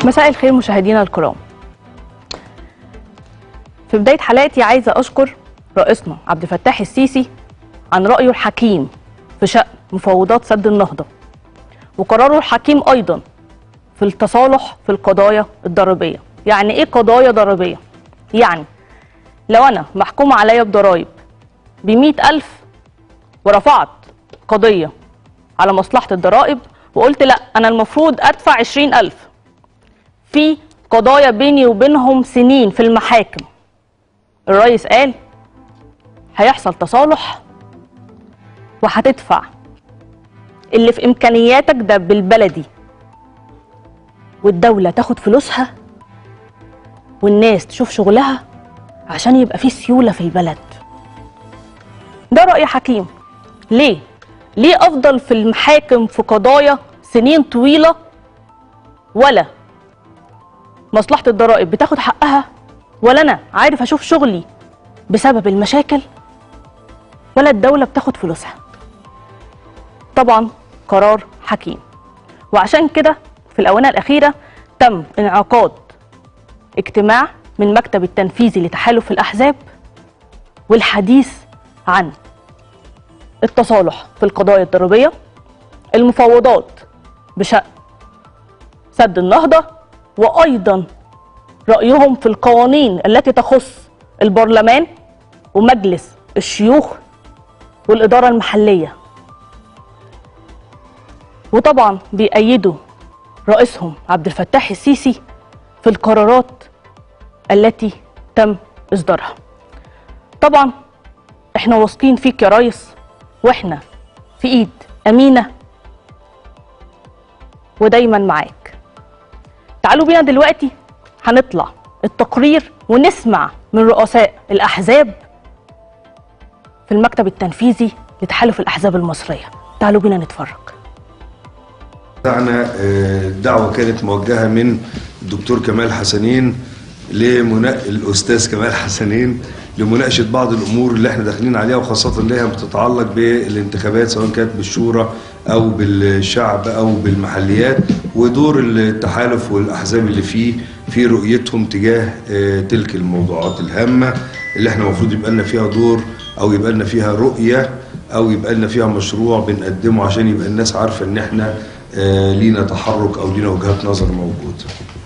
مساء الخير مشاهدينا الكرام في بداية حلقتي عايزة أشكر رئيسنا عبد الفتاح السيسي عن رأيه الحكيم في شأن مفاوضات سد النهضة وقراره الحكيم أيضا في التصالح في القضايا الضريبية يعني إيه قضايا ضريبية؟ يعني لو أنا محكوم عليا بضرايب بمئة ألف ورفعت قضية على مصلحة الضرائب وقلت لا أنا المفروض أدفع عشرين ألف في قضايا بيني وبينهم سنين في المحاكم الرئيس قال هيحصل تصالح وهتدفع اللي في امكانياتك ده بالبلدي والدولة تاخد فلوسها والناس تشوف شغلها عشان يبقى في سيولة في البلد ده رأي حكيم ليه؟ ليه أفضل في المحاكم في قضايا سنين طويلة ولا مصلحة الضرائب بتاخد حقها ولا أنا عارف أشوف شغلي بسبب المشاكل ولا الدولة بتاخد فلوسها طبعا قرار حكيم وعشان كده في الآونة الأخيرة تم انعقاد اجتماع من مكتب التنفيذي لتحالف الأحزاب والحديث عن التصالح في القضايا الضريبية المفاوضات بشأن سد النهضة وأيضا رأيهم في القوانين التي تخص البرلمان ومجلس الشيوخ والإدارة المحلية وطبعا بيأيدوا رئيسهم عبد الفتاح السيسي في القرارات التي تم إصدارها طبعا احنا واثقين فيك يا ريس واحنا في ايد امينه ودايما معاك تعالوا بينا دلوقتي هنطلع التقرير ونسمع من رؤساء الاحزاب في المكتب التنفيذي لتحالف الاحزاب المصريه تعالوا بينا نتفرج بتاعنا الدعوة كانت موجهة من الدكتور كمال حسنين لمنا... الأستاذ كمال حسنين لمناقشة بعض الأمور اللي احنا داخلين عليها وخاصة اللي هي بتتعلق بالانتخابات سواء كانت بالشورى أو بالشعب أو بالمحليات ودور التحالف والأحزاب اللي فيه في رؤيتهم تجاه تلك الموضوعات الهامة اللي احنا المفروض يبقى لنا فيها دور أو يبقى لنا فيها رؤية أو يبقى لنا فيها مشروع بنقدمه عشان يبقى الناس عارفة إن احنا لينا تحرك أو لينا وجهات نظر موجودة.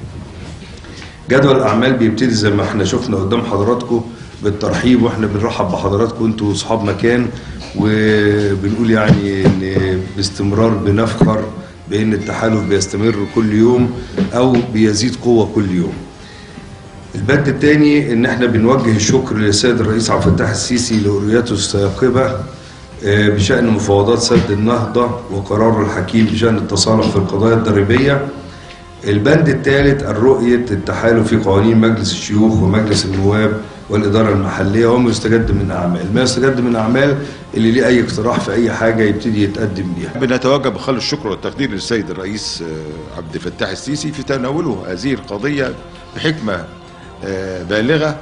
جدول الأعمال بيبتدي زي ما احنا شفنا قدام حضراتكم بالترحيب واحنا بنرحب بحضراتكم انتوا اصحاب مكان وبنقول يعني ان باستمرار بنفخر بان التحالف بيستمر كل يوم او بيزيد قوه كل يوم. البند الثاني ان احنا بنوجه الشكر للسيد الرئيس عبد الفتاح السيسي لرؤيته الثاقبه بشان مفاوضات سد النهضه وقراره الحكيم بشان التصالح في القضايا الضريبيه. البند الثالث الرؤية التحالف في قوانين مجلس الشيوخ ومجلس النواب والإدارة المحلية وما يستجد من أعمال ما يستجد من أعمال اللي ليه أي اقتراح في أي حاجة يبتدي يتقدم بيها بنتوجه بخالص الشكر والتقدير للسيد الرئيس عبد الفتاح السيسي في تناوله هذه القضية بحكمة بالغة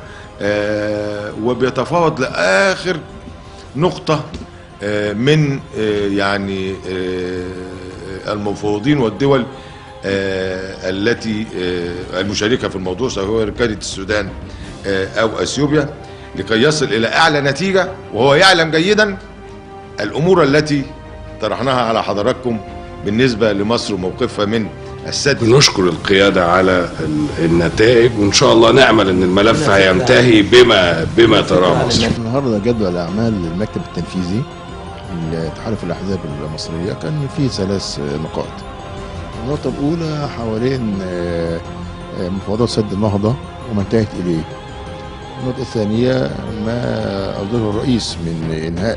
وبيتفاوض لآخر نقطة من يعني المفوضين والدول آه التي آه المشاركه في الموضوع سواء كانت السودان آه او اثيوبيا لكي يصل الى اعلى نتيجه وهو يعلم جيدا الامور التي طرحناها على حضراتكم بالنسبه لمصر وموقفها من السد بنشكر القياده على النتائج وان شاء الله نامل ان الملف هينتهي بما بما تراه مصر. النهارده جدول اعمال المكتب التنفيذي لتحالف الاحزاب المصريه كان فيه ثلاث نقاط. النقطة الأولى حوالين مفاوضات سد النهضة وما انتهت إليه. النقطة الثانية ما أصدره الرئيس من إنهاء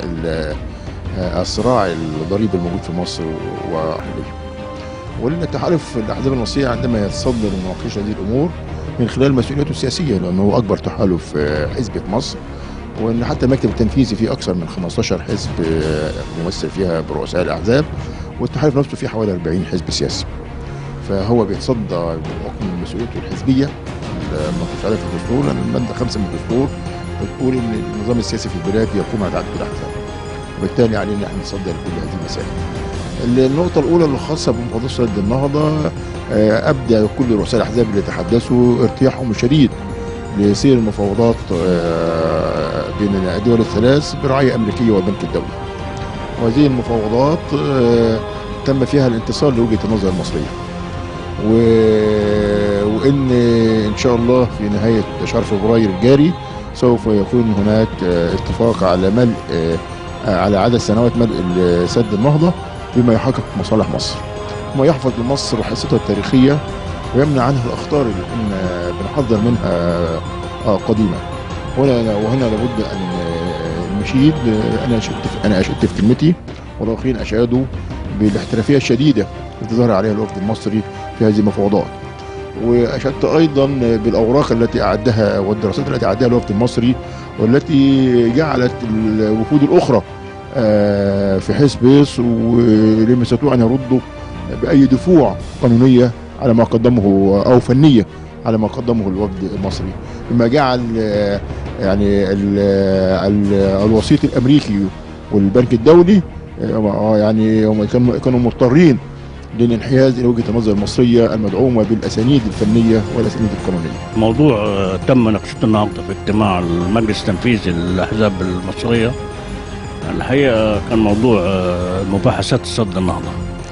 الصراع الضريبي الموجود في مصر وحواليه. والتحالف الأحزاب المصرية عندما يتصدر مناقشة هذه الأمور من خلال مسؤوليته السياسية لأنه هو أكبر تحالف حزب مصر وان حتى المكتب التنفيذي فيه اكثر من 15 حزب ممثل فيها برؤساء الاحزاب والتحالف نفسه فيه حوالي 40 حزب سياسي فهو بيتصدى بحكم مسؤوليته الحزبيه المنصوص عليها في الدستور لان الماده 5 من الدستور بتقول ان النظام السياسي في البلاد يقوم على تعدد الاحزاب وبالتالي علينا احنا نتصدى لكل هذه المسائل النقطة الأولى اللي خاصة بمفاوضات سد النهضة آه، أبدى كل رؤساء الأحزاب اللي تحدثوا ارتياحهم الشديد لسير المفاوضات آه، بين الدول الثلاث برعاية أمريكية والبنك الدولي وهذه المفاوضات آه، تم فيها الانتصار لوجهة النظر المصرية و... وإن إن شاء الله في نهاية شهر فبراير الجاري سوف يكون هناك آه، اتفاق على ملء آه، على عدد سنوات ملء ال- سد النهضة بما يحقق مصالح مصر وما يحفظ لمصر حصتها التاريخية ويمنع عنها الأخطار اللي كنا بنحذر منها آه، قديما هنا وهنا لابد أن آه، نشيد آه، أنا أشدت في أنا أشدت في كلمتي والآخرين أشادوا بالاحترافية الشديدة التي ظهر عليها الوفد المصري في هذه المفاوضات وأشدت أيضا بالأوراق التي أعدها والدراسات التي أعدها الوفد المصري والتي جعلت الوفود الأخرى آه، في حزب ولم يستطيعوا أن يردوا بأي دفوع قانونية على ما قدمه أو فنية على ما قدمه الوفد المصري مما جعل آه، يعني ال- ال- الوسيط الأمريكي والبنك الدولي آه، يعني هم كانوا كانوا مضطرين للانحياز إلى وجهة النظر المصرية المدعومة بالأسانيد الفنية والأسانيد القانونية موضوع آه، تم ناقشته النهارده في اجتماع المجلس التنفيذي للاحزاب المصريه الحقيقه كان موضوع آه، مباحثات صد النهضه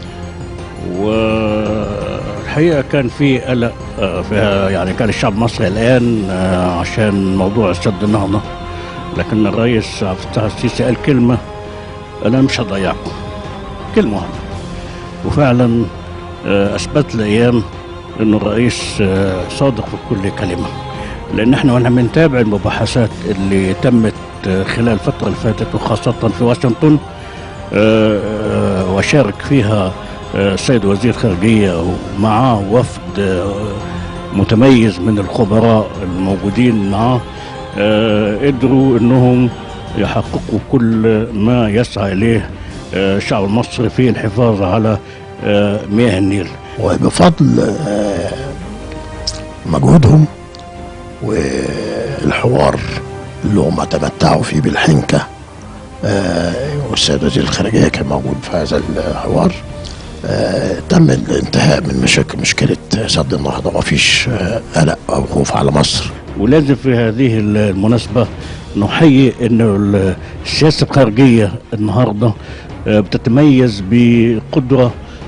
والحقيقه كان في قلق آه، فيها يعني كان الشعب المصري قلقان آه، عشان موضوع سد النهضه لكن الرئيس عبد الفتاح السيسي قال كلمه انا مش هضيعكم كلمه واحده وفعلا آه، اثبت الايام انه الرئيس آه، صادق في كل كلمه لان احنا واحنا بنتابع المباحثات اللي تمت آه، خلال الفتره اللي فاتت وخاصه في واشنطن آه، آه، وشارك فيها آه، السيد وزير خارجيه ومعاه وفد آه، متميز من الخبراء الموجودين معاه آه، قدروا انهم يحققوا كل ما يسعى اليه آه، الشعب المصري في الحفاظ على آه، مياه النيل وبفضل آه، مجهودهم والحوار اللي هم تمتعوا فيه بالحنكة آه، والسيد وزير الخارجية كان موجود في هذا الحوار آه، تم الانتهاء من مشاكل مشكلة سد النهضة ومفيش آه، قلق أو خوف على مصر ولازم في هذه المناسبة نحيي أن السياسة الخارجية النهاردة آه، بتتميز بقدرة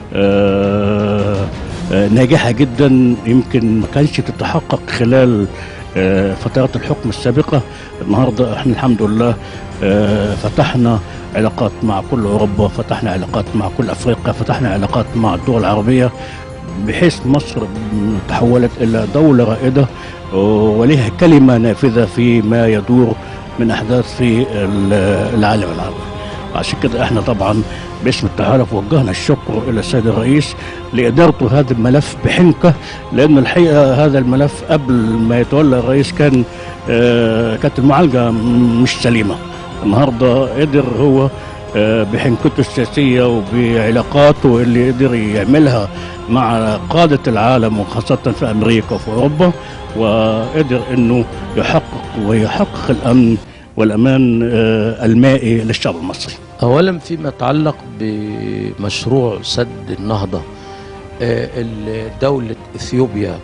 آه، آه، ناجحة جدا يمكن ما كانش تتحقق خلال آه، فترات الحكم السابقة النهاردة احنا الحمد لله آه، فتحنا علاقات مع كل أوروبا فتحنا علاقات مع كل أفريقيا فتحنا علاقات مع الدول العربية بحيث مصر تحولت إلى دولة رائدة ولها كلمة نافذة فيما يدور من أحداث في العالم العربي عشان كده احنا طبعا باسم التحالف وجهنا الشكر الى السيد الرئيس لادارته هذا الملف بحنكه لان الحقيقه هذا الملف قبل ما يتولى الرئيس كان آه كانت المعالجه م- مش سليمه النهارده قدر هو آه بحنكته السياسيه وبعلاقاته اللي قدر يعملها مع قاده العالم وخاصه في امريكا وفي اوروبا وقدر انه يحقق ويحقق الامن والامان آه المائي للشعب المصري اولا فيما يتعلق بمشروع سد النهضه آه، ال- دوله اثيوبيا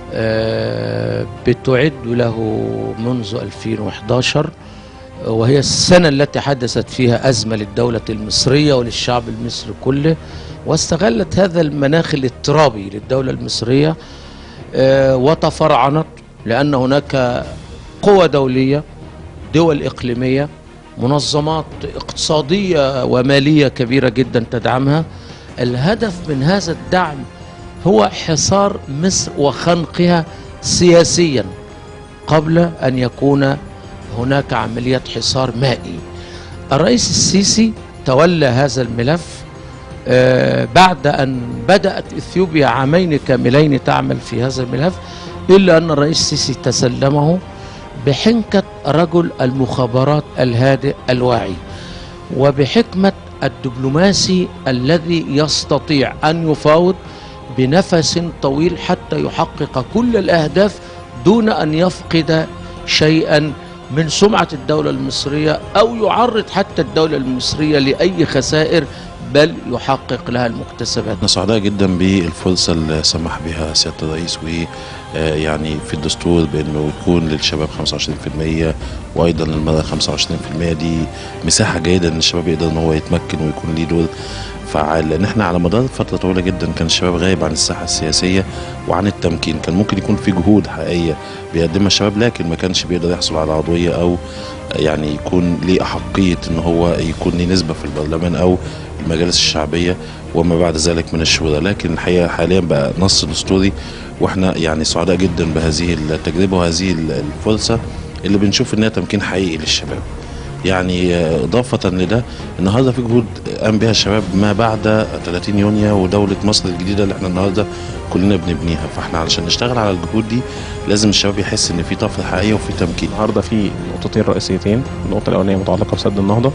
آه، بتعد له منذ 2011 وهي السنة التي حدثت فيها أزمة للدولة المصرية وللشعب المصري كله واستغلت هذا المناخ الاضطرابي للدولة المصرية آه، وتفرعنت لأن هناك قوى دولية دول إقليمية منظمات اقتصادية ومالية كبيرة جدا تدعمها الهدف من هذا الدعم هو حصار مصر وخنقها سياسيا قبل أن يكون هناك عملية حصار مائي الرئيس السيسي تولى هذا الملف آه، بعد أن بدأت إثيوبيا عامين كاملين تعمل في هذا الملف إلا أن الرئيس السيسي تسلمه بحنكة رجل المخابرات الهادئ الواعي وبحكمة الدبلوماسي الذي يستطيع أن يفاوض بنفس طويل حتى يحقق كل الأهداف دون أن يفقد شيئا من سمعة الدولة المصرية أو يعرض حتى الدولة المصرية لأي خسائر بل يحقق لها المكتسبات احنا سعداء جدا بالفرصة اللي سمح بها سيادة الرئيس و آه، يعني في الدستور بانه يكون للشباب 25% وايضا للمرأة 25% دي مساحة جيدة ان الشباب يقدر ان هو يتمكن ويكون ليه دور فعال لان احنا على مدار فترة طويلة جدا كان الشباب غايب عن الساحة السياسية وعن التمكين كان ممكن يكون في جهود حقيقية بيقدمها الشباب لكن ما كانش بيقدر يحصل على عضوية او يعني يكون ليه أحقية ان هو يكون ليه نسبة في البرلمان او المجالس الشعبية وما بعد ذلك من الشورى لكن الحقيقة حاليا بقى نص دستوري واحنا يعني سعداء جدا بهذه التجربة وهذه الفرصة اللي بنشوف انها تمكين حقيقي للشباب يعني آه، إضافة لده النهاردة في جهود قام بها الشباب ما بعد 30 يونيو ودولة مصر الجديدة اللي احنا النهاردة كلنا بنبنيها فاحنا علشان نشتغل على الجهود دي لازم الشباب يحس ان في طفرة حقيقية وفي تمكين النهارده في نقطتين رئيسيتين النقطة الأولانية متعلقة بسد النهضة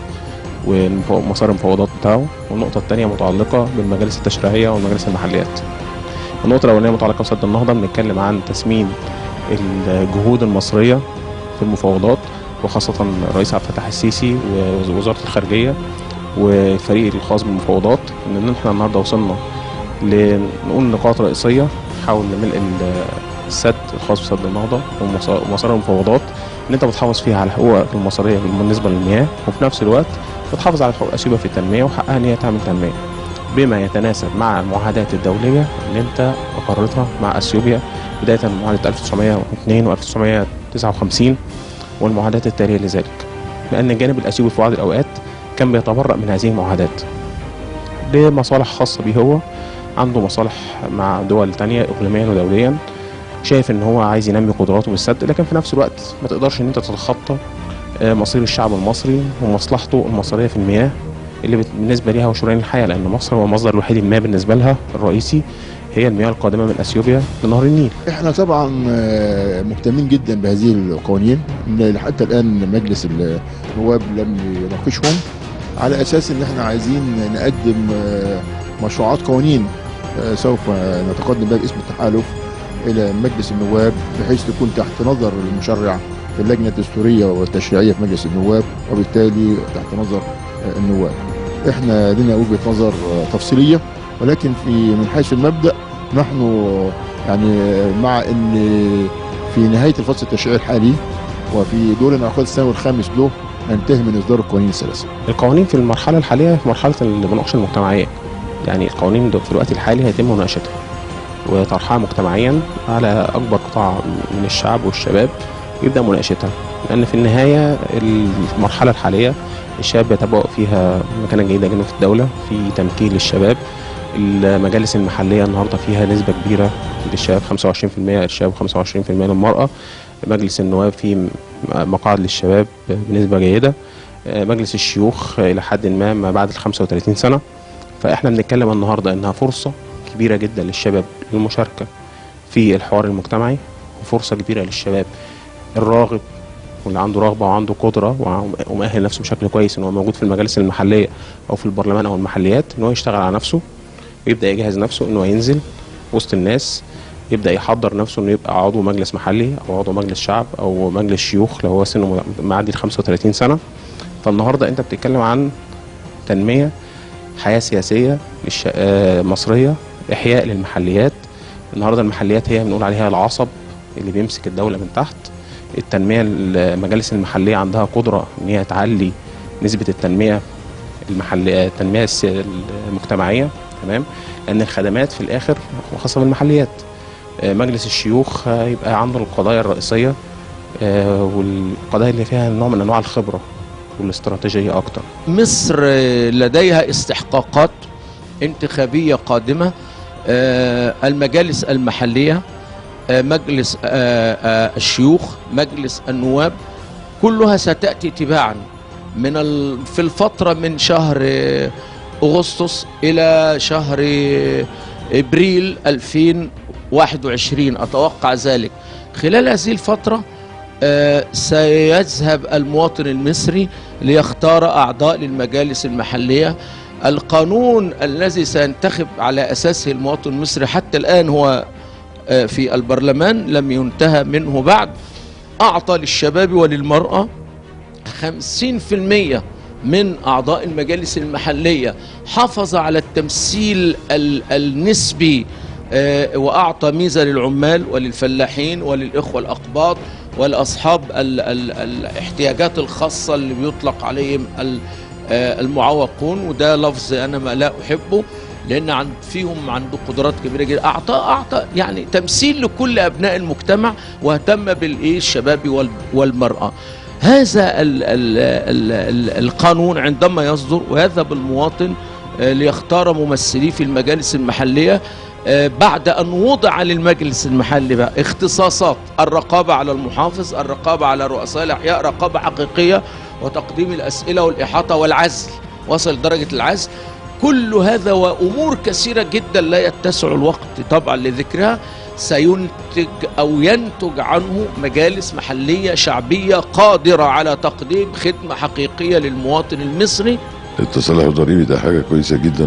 ومسار المفاوضات بتاعه والنقطة الثانية متعلقة بالمجالس التشريعية والمجالس المحليات النقطة الأولانية متعلقة بسد النهضة بنتكلم عن تسمين الجهود المصرية في المفاوضات وخاصة الرئيس عبد الفتاح السيسي ووزارة الخارجية والفريق الخاص بالمفاوضات إن احنا النهارده وصلنا لنقول نقاط رئيسية حول ملء السد الخاص بسد النهضة ومسار ومسار المفاوضات ان انت بتحافظ فيها على حقوقك المصريه بالنسبه للمياه وفي نفس الوقت بتحافظ على حقوق اثيوبيا في التنميه وحقها ان هي تعمل تنميه بما يتناسب مع المعاهدات الدوليه اللي انت اقرتها مع اثيوبيا بدايه من معاهده 1902 و 1959 والمعاهدات التاليه لذلك لان الجانب الاثيوبي في بعض الاوقات كان بيتبرأ من هذه المعاهدات لمصالح خاصه به هو عنده مصالح مع دول تانية اقليميا ودوليا شايف ان هو عايز ينمي قدراته بالسد لكن في نفس الوقت ما تقدرش ان انت تتخطى آه، مصير الشعب المصري ومصلحته المصريه في المياه اللي بت- بالنسبه ليها هو شريان الحياه لان مصر هو المصدر الوحيد المياه بالنسبه لها الرئيسي هي المياه القادمه من اثيوبيا لنهر النيل احنا طبعا آه، مهتمين جدا بهذه القوانين إن حتى الان مجلس النواب لم يناقشهم على اساس ان احنا عايزين نقدم آه، مشروعات قوانين آه، سوف نتقدم بها باسم التحالف الى مجلس النواب بحيث تكون تحت نظر المشرع في اللجنه الدستوريه والتشريعيه في مجلس النواب وبالتالي تحت نظر آه، النواب. احنا لنا وجهه نظر آه، تفصيليه ولكن في من حيث المبدا نحن يعني مع ان في نهايه الفصل التشريعي الحالي وفي دور انعقاد السنوي الخامس له ننتهي من اصدار القوانين الثلاثه. القوانين في المرحله الحاليه في مرحله المناقشه المجتمعيه يعني القوانين دو- في الوقت الحالي هيتم مناقشتها وطرحها مجتمعيا على اكبر قطاع من الشعب والشباب يبدا مناقشتها لان في النهايه المرحله الحاليه الشباب يتبوأ فيها مكانه جيده جدا في الدوله في تمكين للشباب المجالس المحليه النهارده فيها نسبه كبيره للشباب 25% للشباب 25% للمراه مجلس النواب فيه م- مقاعد للشباب بنسبه جيده مجلس الشيوخ الى حد ما ما بعد ال 35 سنه فاحنا بنتكلم النهارده انها فرصه كبيره جدا للشباب للمشاركه في الحوار المجتمعي وفرصه كبيره للشباب الراغب واللي عنده رغبه وعنده قدره وع- ومؤهل نفسه بشكل كويس ان هو موجود في المجالس المحليه او في البرلمان او المحليات ان هو يشتغل على نفسه ويبدا يجهز نفسه ان هو ينزل وسط الناس يبدا يحضر نفسه انه يبقى عضو مجلس محلي او عضو مجلس شعب او مجلس شيوخ لو هو سنه معدي ال 35 سنه فالنهارده انت بتتكلم عن تنميه حياه سياسيه للش... آه، مصريه احياء للمحليات النهارده المحليات هي بنقول عليها العصب اللي بيمسك الدوله من تحت التنميه المجالس المحليه عندها قدره ان هي تعلي نسبه التنميه المحليه التنميه الس- المجتمعيه تمام لان الخدمات في الاخر خاصه بالمحليات آه، مجلس الشيوخ آه، يبقى عنده القضايا الرئيسيه آه، والقضايا اللي فيها نوع من انواع الخبره والاستراتيجيه اكتر مصر آه، لديها استحقاقات انتخابية قادمة آه، المجالس المحلية آه، مجلس آه، آه، الشيوخ مجلس النواب كلها ستأتي تباعا من ال- في الفترة من شهر آه، أغسطس إلى شهر آه، إبريل 2021 أتوقع ذلك خلال هذه الفترة آه، سيذهب المواطن المصري ليختار أعضاء للمجالس المحلية القانون الذي سينتخب على أساسه المواطن المصري حتى الآن هو آه، في البرلمان لم ينتهى منه بعد أعطى للشباب وللمرأة 50% من أعضاء المجالس المحلية حافظ على التمثيل ال- النسبي آه، وأعطى ميزة للعمال وللفلاحين وللإخوة الأقباط ولأصحاب ال- ال- الاحتياجات الخاصة اللي بيطلق عليهم ال- آه، المعوقون وده لفظ أنا ما لا أحبه لأن عند فيهم عنده قدرات كبيرة جدا أعطى أعطى يعني تمثيل لكل أبناء المجتمع واهتم بالإيه الشباب وال- والمرأة هذا ال ال ال ال القانون عندما يصدر ويذهب المواطن آه، ليختار ممثليه في المجالس المحلية آه، بعد أن وضع للمجلس المحلي بقى اختصاصات الرقابة على المحافظ الرقابة على رؤساء الأحياء رقابة حقيقية وتقديم الأسئلة والإحاطة والعزل وصل درجة العزل كل هذا وأمور كثيرة جدا لا يتسع الوقت طبعا لذكرها سينتج أو ينتج عنه مجالس محلية شعبية قادرة على تقديم خدمة حقيقية للمواطن المصري التصالح الضريبي ده حاجة كويسة جدا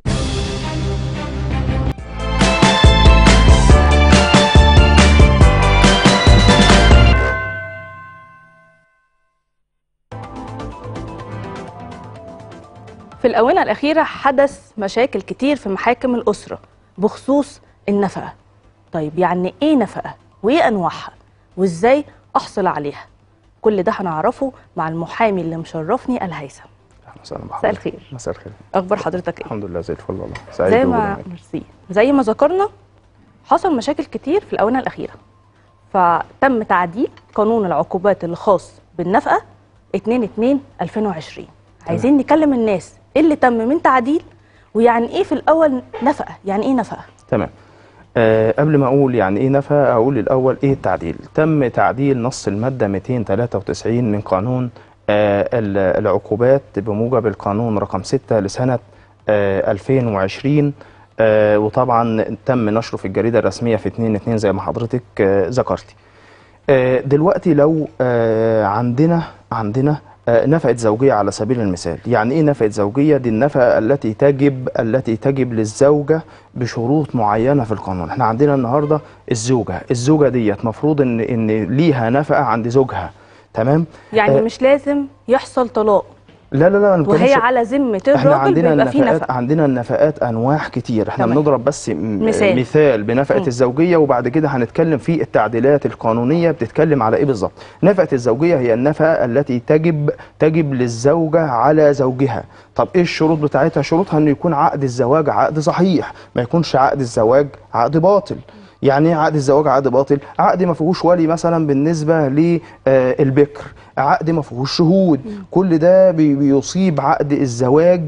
في الآونة الأخيرة حدث مشاكل كتير في محاكم الأسرة بخصوص النفقة طيب يعني إيه نفقة وإيه أنواعها وإزاي أحصل عليها كل ده هنعرفه مع المحامي اللي مشرفني الهيثم اهلا وسهلا مساء بحضرتك الخير مساء الخير أخبار حضرتك إيه؟ الحمد لله زي الفل والله سعيد زي بوجودي ما معاك. ميرسي زي ما ذكرنا حصل مشاكل كتير في الآونة الأخيرة فتم تعديل قانون العقوبات الخاص بالنفقة 2 2 2020 عايزين نكلم الناس ايه اللي تم من تعديل ويعني ايه في الأول نفقة يعني ايه نفقة تمام أه قبل ما اقول يعني ايه نفقه اقول الاول ايه التعديل تم تعديل نص الماده 293 من قانون أه ال- العقوبات بموجب القانون رقم 6 لسنه أه 2020 أه وطبعا تم نشره في الجريده الرسميه في 2 2 زي ما حضرتك أه ذكرتي آه، دلوقتي لو آه، عندنا عندنا آه، نفقة زوجية على سبيل المثال يعني ايه نفقة زوجية دي النفقة التي تجب التي تجب للزوجة بشروط معينة في القانون احنا عندنا النهاردة الزوجة الزوجة ديت مفروض ان ان ليها نفقة عند زوجها تمام يعني آه، مش لازم يحصل طلاق لا لا لا أنا وهي بتكلمش- على ذمة احنا الراجل عندنا بيبقى فيه النفقات نفقة عندنا النفقات انواع كتير احنا تمام. بنضرب بس م- مثال. مثال بنفقه مم. الزوجيه وبعد كده هنتكلم في التعديلات القانونيه بتتكلم على ايه بالظبط نفقه الزوجيه هي النفقه التي تجب تجب للزوجه على زوجها طب ايه الشروط بتاعتها شروطها انه يكون عقد الزواج عقد صحيح ما يكونش عقد الزواج عقد باطل يعني ايه عقد الزواج عقد باطل عقد ما فيهوش ولي مثلا بالنسبه للبكر عقد ما فيهوش شهود كل ده بي- بيصيب عقد الزواج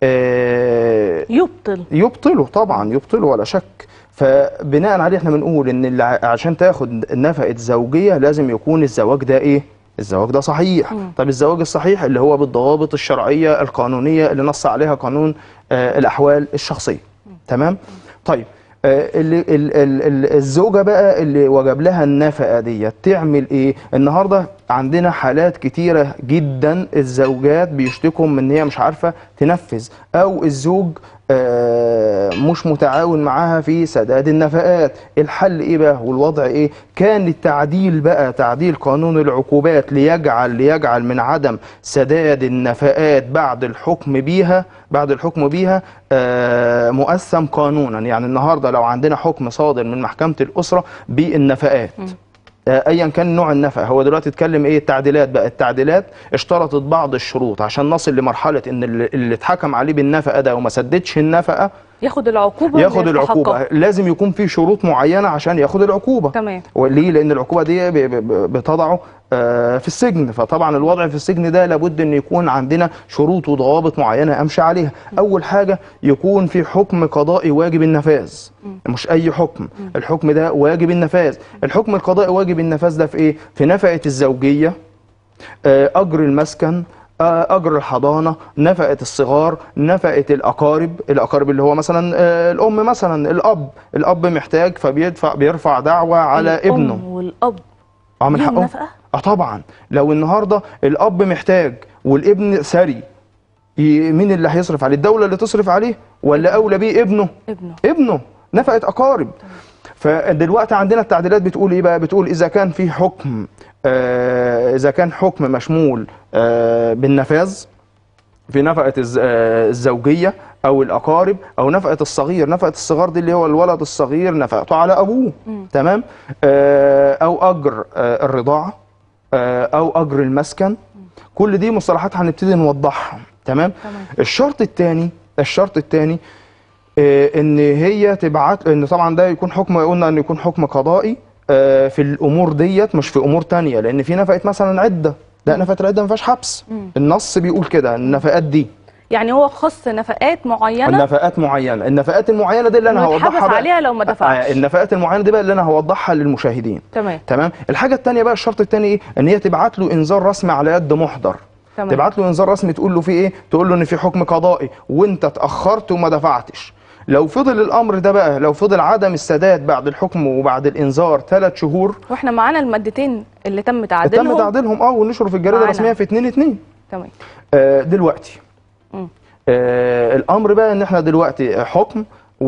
آه، يبطل يبطله طبعا يبطله ولا شك فبناء عليه احنا بنقول ان اللي ع- عشان تاخد نفقه زوجيه لازم يكون الزواج ده ايه الزواج ده صحيح مم. طب الزواج الصحيح اللي هو بالضوابط الشرعيه القانونيه اللي نص عليها قانون آه الاحوال الشخصيه تمام طيب آه، اللي ال- ال- ال- الزوجه بقى اللي وجب لها النفقه ديت تعمل ايه النهارده عندنا حالات كتيره جدا الزوجات بيشتكوا من ان هي مش عارفه تنفذ او الزوج آه، مش متعاون معاها في سداد النفقات الحل ايه بقى والوضع ايه كان التعديل بقى تعديل قانون العقوبات ليجعل ليجعل من عدم سداد النفقات بعد الحكم بيها بعد الحكم بيها آه، مؤثم قانونا يعني النهارده لو عندنا حكم صادر من محكمة الأسرة بالنفقات آه، ايا كان نوع النفقه هو دلوقتي اتكلم ايه التعديلات بقى التعديلات اشترطت بعض الشروط عشان نصل لمرحله ان اللي اللي اتحكم عليه بالنفقه ده وما سددش النفقه ياخد العقوبة ياخد اللي العقوبه يستحقها. لازم يكون في شروط معينه عشان ياخد العقوبه تمام وليه لان العقوبه دي ب- ب- بتضعه آه، في السجن فطبعا الوضع في السجن ده لابد ان يكون عندنا شروط وضوابط معينه امشي عليها اول حاجه يكون في حكم قضائي واجب النفاذ مش اي حكم الحكم ده واجب النفاذ الحكم القضائي واجب النفاذ ده في ايه في نفقه الزوجيه آه، اجر المسكن آه، اجر الحضانه نفقه الصغار نفقه الاقارب الاقارب اللي هو مثلا آه، الام مثلا الاب الاب محتاج فبيدفع بيرفع دعوه على الأم ابنه والأب اه من ليهم حقهم نفقة؟ اه طبعا لو النهارده الاب محتاج والابن ثري ي- مين اللي هيصرف عليه الدوله اللي تصرف عليه ولا اولى بيه ابنه ابنه ابنه نفقه اقارب فدلوقتي عندنا التعديلات بتقول ايه بقى بتقول اذا كان في حكم آه اذا كان حكم مشمول آه بالنفاذ في نفقه الز- آه، الزوجيه او الاقارب او نفقه الصغير نفقه الصغار دي اللي هو الولد الصغير نفقته على ابوه تمام آه، او اجر آه، الرضاعه آه، او اجر المسكن كل دي مصطلحات هنبتدي نوضحها تمام تمام. الشرط الثاني الشرط الثاني ان هي تبعت ان طبعا ده يكون حكم قلنا ان يكون حكم قضائي آه، في الامور ديت مش في امور تانية لان في نفقه مثلا عده لا نفقه العده ما فيهاش حبس النص بيقول كده النفقات دي يعني هو خص نفقات معينه النفقات معينه النفقات المعينه دي اللي انا ويتحبس هوضحها بقى عليها لو ما دفعش. آه، النفقات المعينه دي بقى اللي انا هوضحها للمشاهدين تمام تمام الحاجه الثانيه بقى الشرط الثاني ايه ان هي تبعت له انذار رسمي على يد محضر تمام. تبعت له انذار رسمي تقول له في ايه تقول له ان في حكم قضائي وانت اتاخرت وما دفعتش لو فضل الامر ده بقى لو فضل عدم السداد بعد الحكم وبعد الانذار ثلاث شهور واحنا معانا المادتين اللي تم تعديلهم تم تعديلهم اه ونشروا في الجريده معانا. الرسميه في 2 2 تمام آه دلوقتي مم. آه الامر بقى ان احنا دلوقتي حكم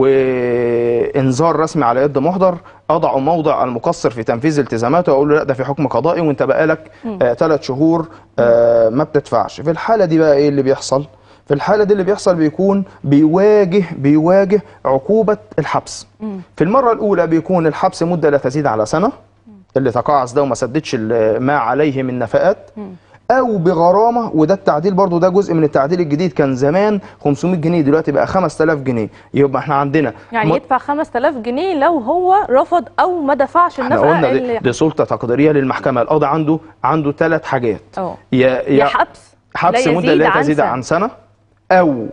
وانذار رسمي على يد محضر اضع موضع المقصر في تنفيذ التزاماته واقول له لا ده في حكم قضائي وانت بقالك ثلاث شهور آه ما بتدفعش في الحاله دي بقى ايه اللي بيحصل في الحاله دي اللي بيحصل بيكون بيواجه بيواجه عقوبه الحبس في المره الاولى بيكون الحبس مده لا تزيد على سنه اللي تقاعس ده وما سددش ال- ما عليه من نفقات او بغرامه وده التعديل برضو ده جزء من التعديل الجديد كان زمان 500 جنيه دلوقتي بقى 5000 جنيه يبقى احنا عندنا يعني م- يدفع 5000 جنيه لو هو رفض او ما دفعش احنا النفقه قلنا دي, اللي دي سلطه تقديريه للمحكمه القاضي عنده عنده ثلاث حاجات اه يا يا حبس حبس لا مده يزيد لا عن تزيد سنة. عن سنه او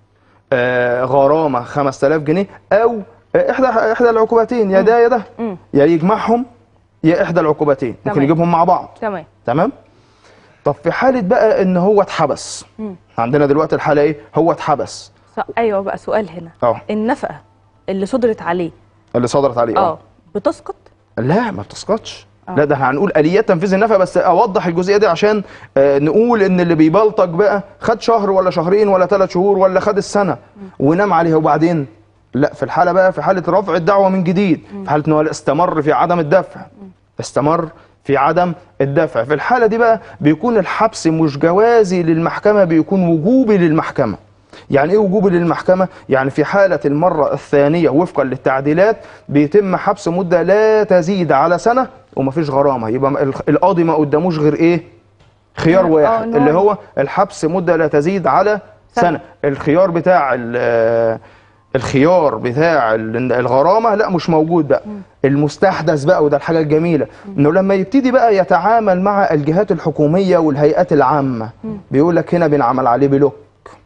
آه غرامه 5000 جنيه او آه، احدى احدى العقوبتين يا ده يا ده مم. يا يجمعهم يا احدى العقوبتين ممكن تمام. يجيبهم مع بعض تمام تمام طب في حاله بقى ان هو اتحبس مم. عندنا دلوقتي الحاله ايه هو اتحبس س- ايوه بقى سؤال هنا اه النفقه اللي صدرت عليه اللي صدرت عليه اه بتسقط لا ما بتسقطش آه. لا ده احنا هنقول اليات تنفيذ النفقه بس اوضح الجزئيه دي عشان آه نقول ان اللي بيبلطج بقى خد شهر ولا شهرين ولا ثلاث شهور ولا خد السنه ونام عليها وبعدين لا في الحاله بقى في حاله رفع الدعوه من جديد في حاله ان هو استمر في عدم الدفع استمر في عدم الدفع في الحاله دي بقى بيكون الحبس مش جوازي للمحكمه بيكون وجوبي للمحكمه يعني ايه وجوبي للمحكمه يعني في حاله المره الثانيه وفقا للتعديلات بيتم حبس مده لا تزيد على سنه ومفيش غرامه يبقى ال- القاضي ما قداموش غير ايه خيار آه، واحد إن هو- اللي هو الحبس مده لا تزيد على سنة. سنه الخيار بتاع ال- آه، الخيار بتاع ال- الغرامه لا مش موجود بقى المستحدث بقى وده الحاجه الجميله انه لما يبتدي بقى يتعامل مع الجهات الحكوميه والهيئات العامه بيقول لك هنا بنعمل عليه بلوك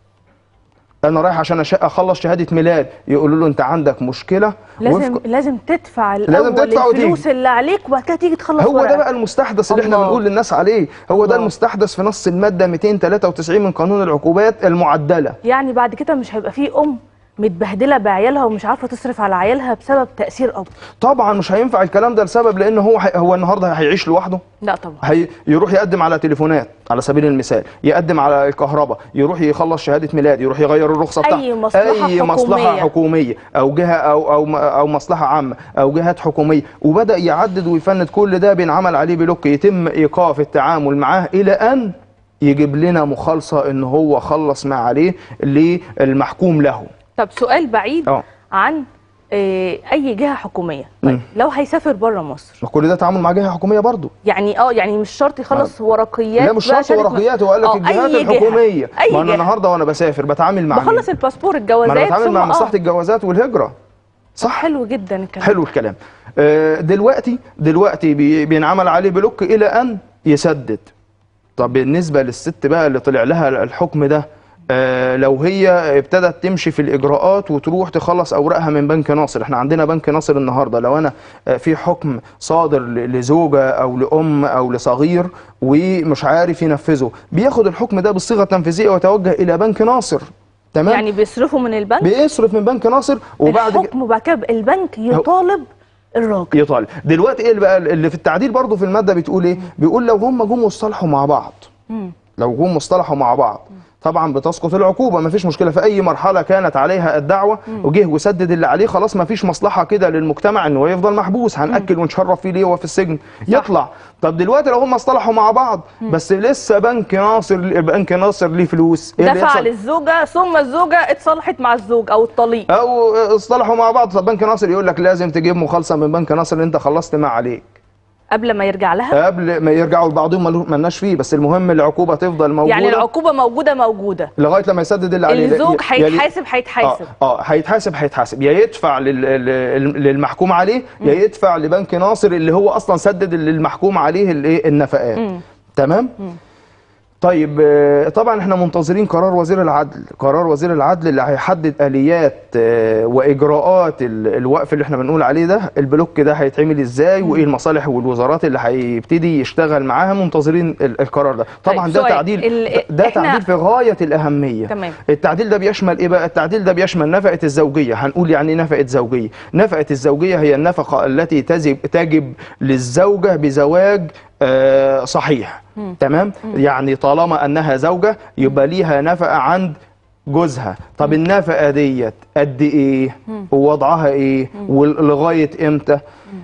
انا رايح عشان أش- اخلص شهاده ميلاد يقولوا له انت عندك مشكله لازم وفق- لازم تدفع الاول تدفع وتيجي. الفلوس اللي عليك وبعد كده تيجي تخلص هو ده ورقك. بقى المستحدث اللي احنا الله. بنقول للناس عليه هو ده الله. المستحدث في نص الماده 293 من قانون العقوبات المعدله يعني بعد كده مش هيبقى فيه ام متبهدله بعيالها ومش عارفه تصرف على عيالها بسبب تاثير اب طبعا مش هينفع الكلام ده لسبب لان هو هي هو النهارده هيعيش لوحده لا طبعا هي يروح يقدم على تليفونات على سبيل المثال يقدم على الكهرباء يروح يخلص شهاده ميلاد يروح يغير الرخصه أي بتاعته مصلحة اي مصلحه حكومية. حكوميه او جهه او او او مصلحه عامه او جهات حكوميه وبدا يعدد ويفند كل ده بينعمل عليه بلوك يتم ايقاف التعامل معاه الى ان يجيب لنا مخالصه ان هو خلص ما عليه للمحكوم له طب سؤال بعيد اه عن آه، اي جهه حكوميه طيب مم. لو هيسافر بره مصر كل ده تعامل مع جهه حكوميه برضه يعني اه يعني مش شرط يخلص ورقيات لا مش بقى شرط شهادة ورقيات هو قال لك آه، الجهات أي جهة. الحكوميه اي ما انا جهه النهارده وانا بسافر بتعامل مع مين؟ بخلص الباسبور ما انا الجوازات بتعامل ثم مع آه. مصلحه الجوازات والهجره صح حلو جدا الكلام حلو الكلام آه، دلوقتي دلوقتي بي- بينعمل عليه بلوك الى ان يسدد طب بالنسبه للست بقى اللي طلع لها الحكم ده آه، لو هي ابتدت تمشي في الاجراءات وتروح تخلص اوراقها من بنك ناصر احنا عندنا بنك ناصر النهارده لو انا آه، في حكم صادر ل- لزوجه او لام او لصغير ومش عارف ينفذه بياخد الحكم ده بالصيغه التنفيذيه ويتوجه الى بنك ناصر تمام يعني بيصرفوا من البنك بيصرف من بنك ناصر وبعد كده- الحكم وبعد كده البنك يطالب الراجل يطالب دلوقتي ايه اللي بقى اللي في التعديل برضو في الماده بتقول ايه بيقول لو هم جم واصطلحوا مع بعض مم. لو جم واصطلحوا مع بعض طبعا بتسقط العقوبه مفيش مشكله في اي مرحله كانت عليها الدعوه وجه وسدد اللي عليه خلاص مفيش مصلحه كده للمجتمع ان هو يفضل محبوس هناكل ونشرف فيه ليه وهو في السجن يطلع طب دلوقتي لو هم اصطلحوا مع بعض بس لسه بنك ناصر بنك ناصر ليه فلوس إيه اللي دفع يحصل؟ للزوجه ثم الزوجه اتصالحت مع الزوج او الطليق او اصطلحوا مع بعض طب بنك ناصر يقول لك لازم تجيب مخالصه من بنك ناصر اللي انت خلصت ما عليك قبل ما يرجع لها قبل ما يرجعوا لبعضهم ملو- ملناش فيه بس المهم العقوبه تفضل موجوده يعني العقوبه موجوده موجوده لغايه لما يسدد اللي عليه الزوج يا- يا- هيتحاسب هيتحاسب اه اه هيتحاسب هيتحاسب يا يدفع لل- لل- للمحكوم عليه يا يدفع لبنك ناصر اللي هو اصلا سدد المحكوم عليه الايه النفقات مم. تمام طيب آه، طبعا احنا منتظرين قرار وزير العدل قرار وزير العدل اللي هيحدد اليات آه، واجراءات ال- الوقف اللي احنا بنقول عليه ده البلوك ده هيتعمل ازاي وايه المصالح والوزارات اللي هيبتدي يشتغل معاها منتظرين ال- القرار ده طبعا طيب، ده سؤال. تعديل ال- ده إحنا- تعديل في غايه الاهميه تمام. التعديل ده بيشمل ايه بقى التعديل ده بيشمل نفقه الزوجيه هنقول يعني ايه نفقه زوجيه نفقه الزوجيه هي النفقه التي تجب تجب للزوجه بزواج آه، صحيح تمام يعني طالما انها زوجه يبقى ليها نفقه عند جوزها طب النفقه ديت قد ايه ووضعها ايه ولغايه امتى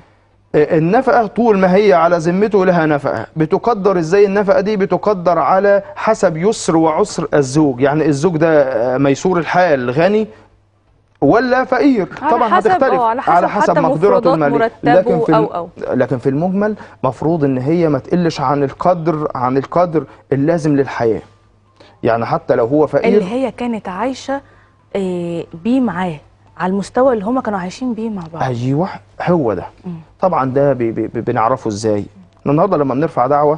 النفقة طول ما هي على ذمته لها نفقة بتقدر ازاي النفقة دي بتقدر على حسب يسر وعسر الزوج يعني الزوج ده آه، ميسور الحال غني ولا فقير على طبعا حسب- هتختلف آه، على حسب حتى مفردات مرتبه لكن في الم- أو- أو. لكن في المجمل مفروض ان هي ما تقلش عن القدر عن القدر اللازم للحياة يعني حتى لو هو فقير اللي هي كانت عايشه آه، بيه معاه على المستوى اللي هما كانوا عايشين بيه مع بعض ايوه هو ده طبعا ده بي بي بنعرفه ازاي إحنا النهارده لما بنرفع دعوه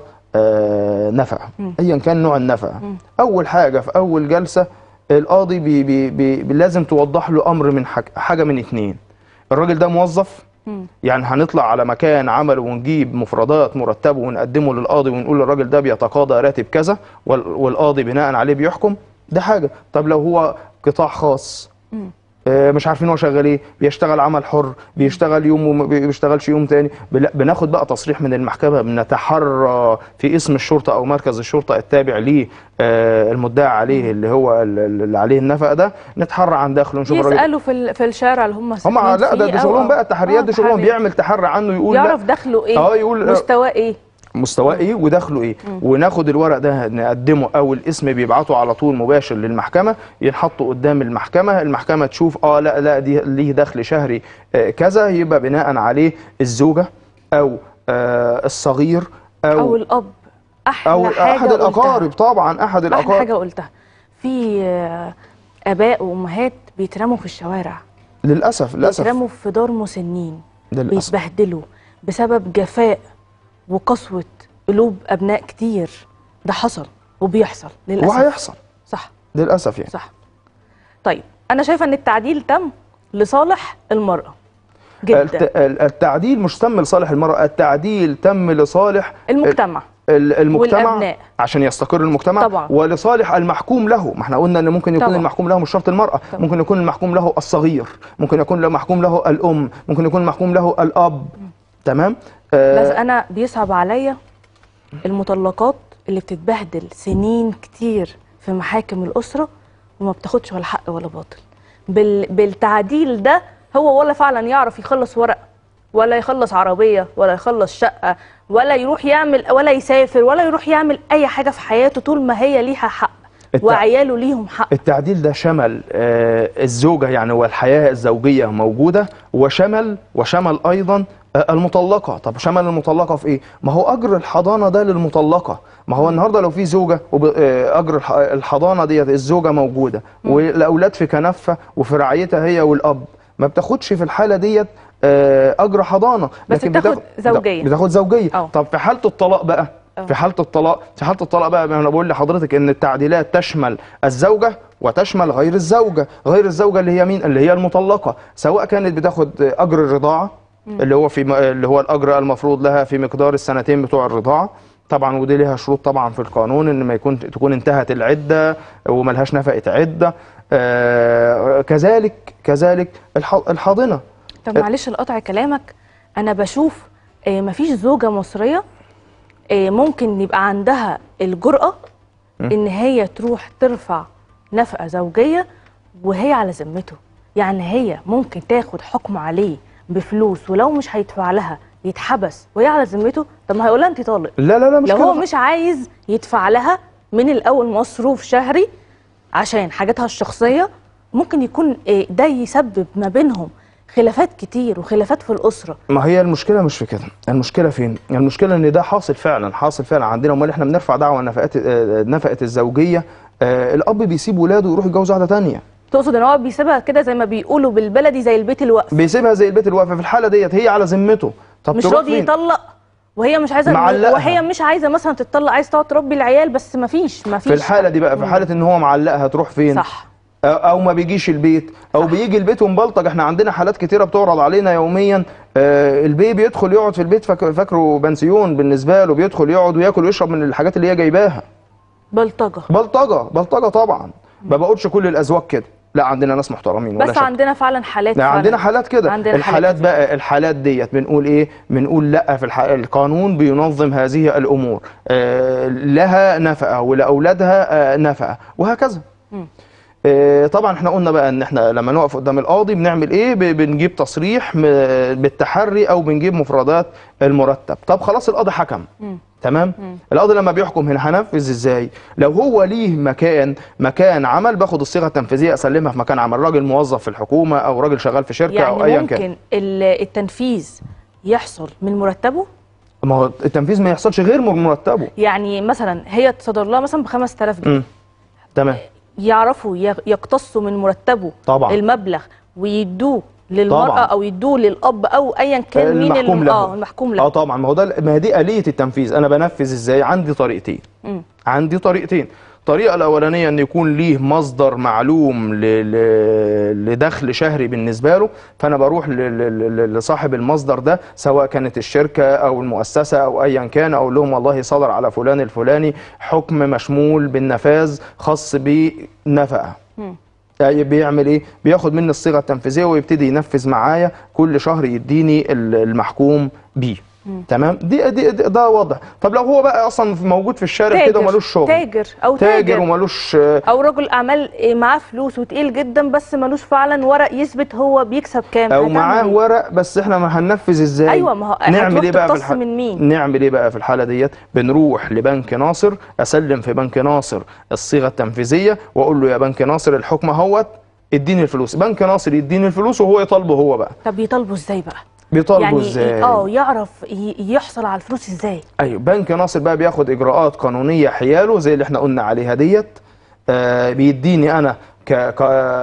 آه نفقه ايا كان نوع النفقه اول حاجه في اول جلسه القاضي بي بي بي بي لازم توضح له امر من حاجه, حاجة من اتنين الراجل ده موظف يعني هنطلع على مكان عمله ونجيب مفردات مرتبه ونقدمه للقاضي ونقول الراجل ده بيتقاضى راتب كذا وال- والقاضي بناء عليه بيحكم ده حاجه طب لو هو قطاع خاص آه، مش عارفين هو شغال ايه بيشتغل عمل حر بيشتغل يوم وما بيشتغلش يوم تاني بلا- بناخد بقى تصريح من المحكمه بنتحرى في اسم الشرطه او مركز الشرطه التابع ليه آه، المدعى عليه اللي هو ال- ال- اللي عليه النفقه ده نتحرى عن داخله نشوف الراجل يسالوا في ال- في الشارع اللي هم هم ساكنين لا ده, فيه ده أو- شغلهم أو- بقى التحريات آه، ده شغلهم تحريات. بيعمل تحري عنه يقول يعرف لا دخله ايه اه يقول مستواه ايه مستواه ايه ودخله ايه وناخد الورق ده نقدمه او الاسم بيبعته على طول مباشر للمحكمه ينحط قدام المحكمه المحكمه تشوف اه لا لا دي ليه دخل شهري آه كذا يبقى بناء عليه الزوجه او آه الصغير او, او الاب احلى او حاجه احد قلتها. الاقارب طبعا احد احلى الاقارب حاجه قلتها في آه، اباء وامهات بيترموا في الشوارع للاسف للاسف بيترموا في دار مسنين للاسف بيتبهدلوا بسبب جفاء وقسوه قلوب ابناء كتير ده حصل وبيحصل للاسف وهيحصل صح للاسف يعني صح طيب انا شايفه ان التعديل تم لصالح المراه الت- جدا ال- التعديل مش تم لصالح المرأة التعديل تم لصالح المجتمع ال- المجتمع والأبناء. عشان يستقر المجتمع طبعا. ولصالح المحكوم له ما احنا قلنا ان ممكن يكون طبعا. المحكوم له مش شرط المرأة طبعا. ممكن يكون المحكوم له الصغير ممكن يكون المحكوم له الأم ممكن يكون المحكوم له الأب تمام آه بس انا بيصعب عليا المطلقات اللي بتتبهدل سنين كتير في محاكم الاسره وما بتاخدش ولا حق ولا باطل بال... بالتعديل ده هو ولا فعلا يعرف يخلص ورق ولا يخلص عربيه ولا يخلص شقه ولا يروح يعمل ولا يسافر ولا يروح يعمل اي حاجه في حياته طول ما هي ليها حق التع- وعياله ليهم حق التعديل ده شمل آه، الزوجة يعني والحياة الزوجية موجودة وشمل وشمل أيضا آه، المطلقة طب شمل المطلقة في إيه؟ ما هو أجر الحضانة ده للمطلقة ما هو النهاردة لو في زوجة وب- آه، أجر الح- الحضانة ديت الزوجة موجودة والأولاد في كنفة وفي رعايتها هي والأب ما بتاخدش في الحالة ديت آه، أجر حضانة بس لكن بتاخد بتاخد- زوجية. بتاخد زوجية أه. طب في حالة الطلاق بقى أه. في حالة الطلاق في حالة الطلاق بقى انا بقول لحضرتك ان التعديلات تشمل الزوجة وتشمل غير الزوجة غير الزوجة اللي هي مين اللي هي المطلقة سواء كانت بتاخد اجر الرضاعة اللي هو في م- اللي هو الاجر المفروض لها في مقدار السنتين بتوع الرضاعة طبعا ودي ليها شروط طبعا في القانون ان ما يكون تكون انتهت العدة وملهاش نفقة عدة آه كذلك كذلك الح- الحاضنة طب معلش القطع كلامك انا بشوف آه، مفيش زوجه مصريه آه، ممكن يبقى عندها الجرأة مم. ان هي تروح ترفع نفقه زوجيه وهي على ذمته يعني هي ممكن تاخد حكم عليه بفلوس ولو مش هيدفع لها يتحبس وهي على ذمته طب ما هيقول لها انت طالق لا لا لا مش لو كده هو مش عايز يدفع لها من الاول مصروف شهري عشان حاجاتها الشخصيه ممكن يكون إيه، ده يسبب ما بينهم خلافات كتير وخلافات في الاسره ما هي المشكله مش في كده المشكله فين المشكله ان ده حاصل فعلا حاصل فعلا عندنا امال احنا بنرفع دعوه نفقات آه، نفقه الزوجيه آه، الاب بيسيب ولاده ويروح يتجوز واحده تانية تقصد ان هو بيسيبها كده زي ما بيقولوا بالبلدي زي البيت الوقف بيسيبها زي البيت الواقفه في الحاله ديت هي على ذمته طب مش تروح راضي فين؟ يطلق وهي مش عايزه معلقها. وهي مش عايزه مثلا تتطلق عايز تقعد تربي العيال بس ما فيش ما فيش في الحاله دي بقى في حاله ان هو معلقها تروح فين صح أو- او ما بيجيش البيت او بيجي البيت ومبلطج احنا عندنا حالات كتيره بتعرض علينا يوميا آه البي بيدخل يقعد في البيت فاك- فاكره بنسيون بالنسبه له بيدخل يقعد وياكل ويشرب من الحاجات اللي هي جايباها بلطجه بلطجه بلطجه طبعا ما بقولش كل الازواج كده لا عندنا ناس محترمين ولا بس شك. عندنا فعلا حالات لا فعلا. عندنا حالات كده عندنا الحالات بقى الحالات ديت بنقول ايه بنقول لا في الح... القانون بينظم هذه الامور آه لها نفقه ولاولادها آه نفقه وهكذا مم. آه طبعا احنا قلنا بقى ان احنا لما نقف قدام القاضي بنعمل ايه ب- بنجيب تصريح م- بالتحري او بنجيب مفردات المرتب طب خلاص القاضي حكم مم. تمام مم. القاضي لما بيحكم هنا هنفذ ازاي لو هو ليه مكان مكان عمل باخد الصيغه التنفيذيه اسلمها في مكان عمل راجل موظف في الحكومه او راجل شغال في شركه يعني او ايا ممكن كان ال- التنفيذ يحصل من مرتبه ما هو التنفيذ ما يحصلش غير من مرتبه يعني مثلا هي تصدر لها مثلا ب 5000 جنيه مم. تمام يعرفوا يغ- يقتصوا من مرتبه طبعا. المبلغ ويدوه للمرأة طبعا. أو يدوه للأب أو أيا كان مين المحكوم الم- له اه المحكوم له اه طبعا ما هو ده ما هي دي اليه التنفيذ انا بنفذ ازاي عندي طريقتين مم. عندي طريقتين الطريقة الأولانية إن يكون ليه مصدر معلوم ل... ل... لدخل شهري بالنسبة له فأنا بروح ل... ل... ل... لصاحب المصدر ده سواء كانت الشركة أو المؤسسة أو أيا كان أقول لهم والله صدر على فلان الفلاني حكم مشمول بالنفاذ خاص بنفقة مم. يعني بيعمل ايه بياخد مني الصيغه التنفيذيه ويبتدي ينفذ معايا كل شهر يديني ال- المحكوم بيه مم. تمام دي, دي, دي ده واضح طب لو هو بقى اصلا موجود في الشارع كده تاجر ومالوش شغل تاجر أو تاجر تاجر ومالوش أو رجل أعمال إيه، معاه فلوس وتقيل جدا بس ملوش فعلا ورق يثبت هو بيكسب كام او هتعمل معاه إيه؟ ورق بس احنا ما هننفذ ازاي أيوة، ما هو نعمل هتروح ايه بقى في تقتص الح... من مين؟ نعمل ايه بقى في الحاله ديت بنروح لبنك ناصر اسلم في بنك ناصر الصيغه التنفيذيه واقول له يا بنك ناصر الحكم اهوت اديني الفلوس بنك ناصر يديني الفلوس وهو يطالبه هو بقى طب يطالبوا إزاي بقى؟ بيطالبه يعني ازاي اه يعرف ي- يحصل على الفلوس إزاي؟ ايوه بنك ناصر بقى بياخد اجراءات قانونيه حياله زي اللي احنا قلنا عليها ديت آه بيديني انا ك ك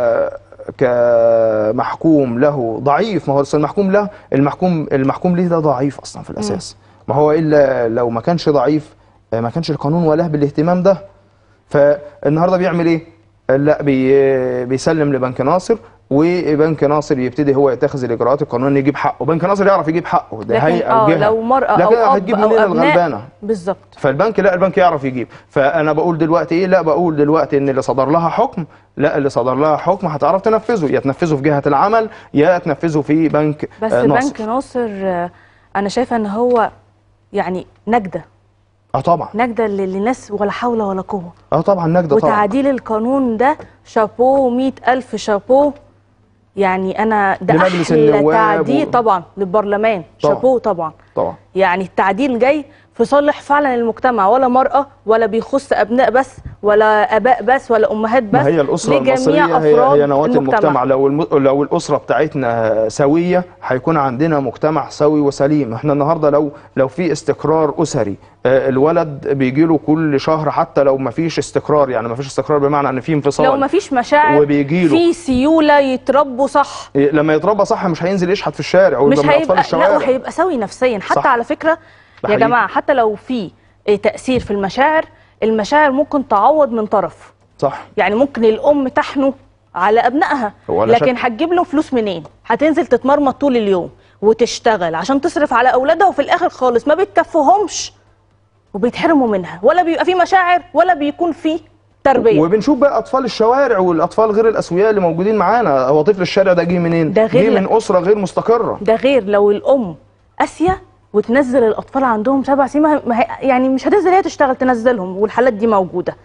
كمحكوم له ضعيف ما هو أصل المحكوم له المحكوم المحكوم ليه ده ضعيف اصلا في الاساس ما هو الا لو ما كانش ضعيف آه، ما كانش القانون ولاه بالاهتمام ده فالنهارده بيعمل ايه لا بي بيسلم لبنك ناصر وبنك ناصر يبتدي هو يتخذ الاجراءات القانونيه يجيب حقه بنك ناصر يعرف يجيب حقه ده لكن هيئه او اه جهه لو مرأة لكن أو أب هتجيب أو منين أبناء الغلبانه بالظبط فالبنك لا البنك يعرف يجيب فانا بقول دلوقتي ايه لا بقول دلوقتي ان اللي صدر لها حكم لا اللي صدر لها حكم هتعرف تنفذه يا تنفذه في جهه العمل يا تنفذه في بنك بس آه، ناصر بنك ناصر آه، انا شايفه ان هو يعني نجده اه طبعا نجده ل- لناس ولا حول ولا قوه اه طبعا نجده طبعا وتعديل القانون ده شابو مئة ألف شابو يعني أنا ده لمجلس أحلى النواب تعديل و- طبعا للبرلمان طبعا. شابو طبعا طبعا يعني التعديل جاي في صالح فعلا المجتمع ولا مرأة ولا بيخص أبناء بس ولا آباء بس ولا أمهات بس ما هي الأسرة لجميع المصرية هي, أفراد هي نواة المجتمع لو الم... لو الأسرة بتاعتنا سوية هيكون عندنا مجتمع سوي وسليم احنا النهاردة لو لو في استقرار أسري آه، الولد بيجي له كل شهر حتى لو ما فيش استقرار يعني ما فيش استقرار بمعنى ان في انفصال لو مفيش مشاعر وبيجيله. في سيولة يتربوا صح إيه، لما يتربى صح مش هينزل يشحت في الشارع مش ويبقى من اطفال هيبقى لا الشوارع وهيبقى سوي نفسيا حتى صح. على فكره ده يا حقيقي. جماعه حتى لو في إيه، تاثير في المشاعر المشاعر ممكن تعوض من طرف صح يعني ممكن الام تحنو على ابنائها ولا لكن شك. هتجيب له فلوس منين هتنزل تتمرمط طول اليوم وتشتغل عشان تصرف على اولادها وفي الاخر خالص ما بتكفهمش وبيتحرموا منها ولا بيبقى في مشاعر ولا بيكون في تربيه وبنشوف بقى اطفال الشوارع والاطفال غير الاسوياء اللي موجودين معانا هو طفل الشارع ده جه منين ده غير جه لا- من اسره غير مستقره ده غير لو الام قاسيه وتنزل الاطفال عندهم سبع سنين ما- ما هي- يعني مش هتنزل هي تشتغل تنزلهم والحالات دي موجوده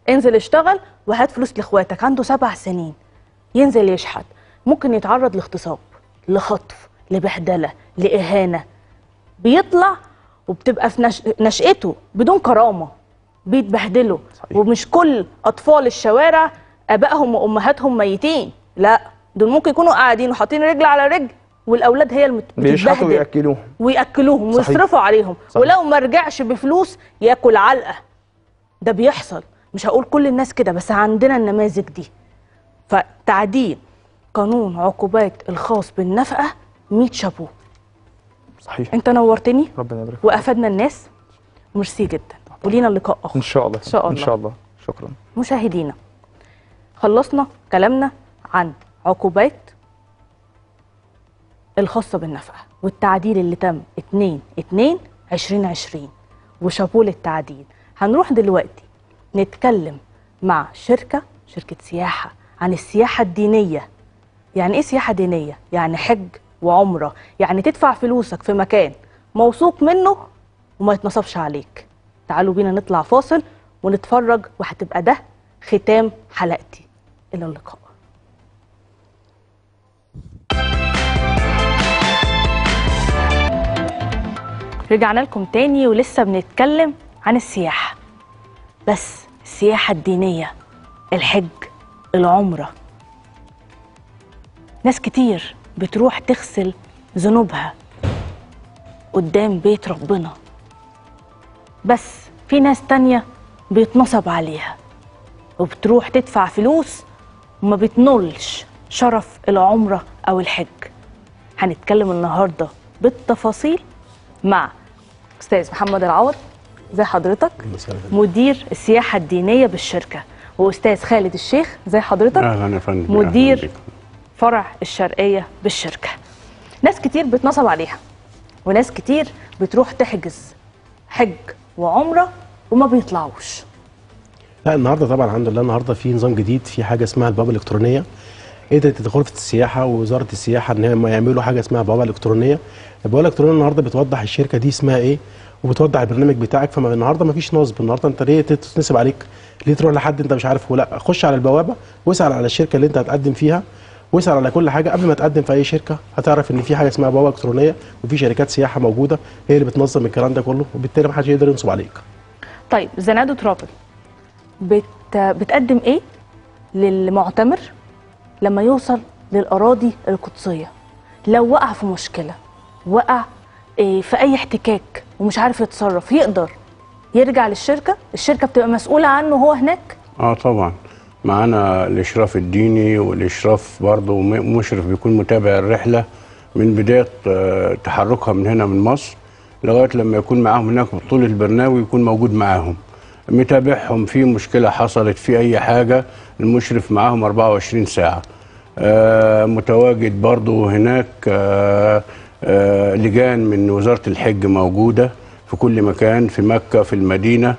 انزل اشتغل وهات فلوس لاخواتك عنده سبع سنين ينزل يشحت ممكن يتعرض لاغتصاب لخطف لبهدله لاهانه بيطلع وبتبقى في نش... نشأته بدون كرامه بيتبهدلوا ومش كل اطفال الشوارع ابائهم وامهاتهم ميتين لا دول ممكن يكونوا قاعدين وحاطين رجل على رجل والاولاد هي اللي بيشحتوا بتتبهدل وياكلوهم وياكلوهم صحيح. ويصرفوا عليهم صحيح. ولو ما رجعش بفلوس ياكل علقه ده بيحصل مش هقول كل الناس كده بس عندنا النماذج دي فتعديل قانون عقوبات الخاص بالنفقه 100 شابوه صحيح انت نورتني ربنا يبارك فيك. وافدنا الناس ميرسي جدا ولينا لقاء اخر ان شاء الله ان شاء الله ان شاء الله شكرا مشاهدينا خلصنا كلامنا عن عقوبات الخاصة بالنفقة والتعديل اللي تم 2 2 2020 وشابوه للتعديل هنروح دلوقتي نتكلم مع شركة شركة سياحة عن السياحة الدينية يعني ايه سياحة دينية؟ يعني حج وعمرة يعني تدفع فلوسك في مكان موثوق منه وما يتنصبش عليك تعالوا بينا نطلع فاصل ونتفرج وهتبقى ده ختام حلقتي إلى اللقاء رجعنا لكم تاني ولسه بنتكلم عن السياحة بس السياحة الدينية الحج العمرة ناس كتير بتروح تغسل ذنوبها قدام بيت ربنا بس في ناس تانية بيتنصب عليها وبتروح تدفع فلوس وما بتنولش شرف العمرة أو الحج هنتكلم النهاردة بالتفاصيل مع أستاذ محمد العوض زي حضرتك مدير السياحة الدينية بالشركة وأستاذ خالد الشيخ زي حضرتك اهلا يا فندم أهلاً مدير بك. فرع الشرقية بالشركة ناس كتير بتنصب عليها وناس كتير بتروح تحجز حج وعمرة وما بيطلعوش لا النهارده طبعا الحمد لله النهارده في نظام جديد في حاجه اسمها البوابه الالكترونيه قدرت غرفه السياحه ووزاره السياحه ان هم يعملوا حاجه اسمها بوابه الكترونيه البوابه الالكترونيه النهارده بتوضح الشركه دي اسمها ايه وبتوضح البرنامج بتاعك فما النهارده ما فيش نصب النهارده انت ليه تتنصب عليك ليه تروح لحد انت مش عارفه لا خش على البوابه واسال على الشركه اللي انت هتقدم فيها واسال على كل حاجه قبل ما تقدم في اي شركه هتعرف ان في حاجه اسمها بوابه الكترونيه وفي شركات سياحه موجوده هي اللي بتنظم الكلام ده كله وبالتالي ما حدش يقدر ينصب عليك طيب زنادو ترافل بت... بتقدم ايه للمعتمر لما يوصل للأراضي القدسية لو وقع في مشكلة وقع إيه في أي احتكاك ومش عارف يتصرف يقدر يرجع للشركة الشركة بتبقى مسؤولة عنه هو هناك اه طبعا معانا الاشراف الديني والاشراف برضه م- مشرف بيكون متابع الرحله من بدايه آه، تحركها من هنا من مصر لغايه لما يكون معاهم هناك طول البرنامج يكون موجود معاهم متابعهم في مشكله حصلت في اي حاجه المشرف معاهم 24 ساعه آه، متواجد برضه هناك آه، آه، لجان من وزاره الحج موجوده في كل مكان في مكه في المدينه